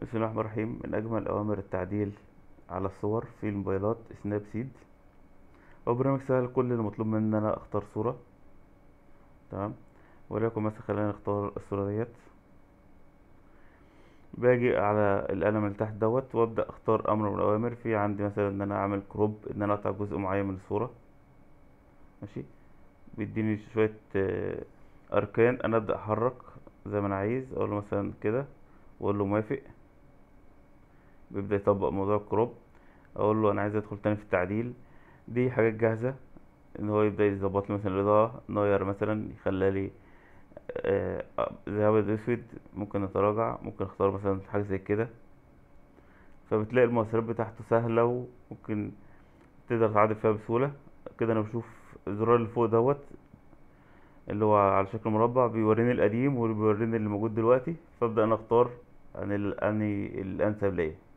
بسم الله الرحمن الرحيم من أجمل أوامر التعديل على الصور في الموبايلات سناب سيد هو برنامج سهل كل اللي مطلوب مني إن أنا أختار صورة تمام وليكن مثلا خلينا نختار الصورة ديت باجي على القلم اللي تحت دوت وأبدأ أختار أمر من الأوامر في عندي مثلا إن أنا أعمل كروب إن أنا أقطع جزء معين من الصورة ماشي بيديني شوية آه، أركان أنا أبدأ أحرك زي ما أنا عايز أقول له مثلا كده وأقول له موافق بيبدأ يطبق موضوع الكروب اقول له انا عايز ادخل تاني في التعديل دي حاجات جاهزة ان هو يبدأ يظبط لي مثلا الاضاءة نغير مثلا يخلي لي آه، زي ابيض اسود ممكن نتراجع ممكن اختار مثلا حاجة زي كده فبتلاقي المؤثرات بتاعته سهلة وممكن تقدر تعدل فيها بسهولة كده انا بشوف الزرار اللي فوق دوت اللي هو على شكل مربع بيوريني القديم وبيوريني اللي موجود دلوقتي فابدأ انا اختار عن ال- اني الانسب ليا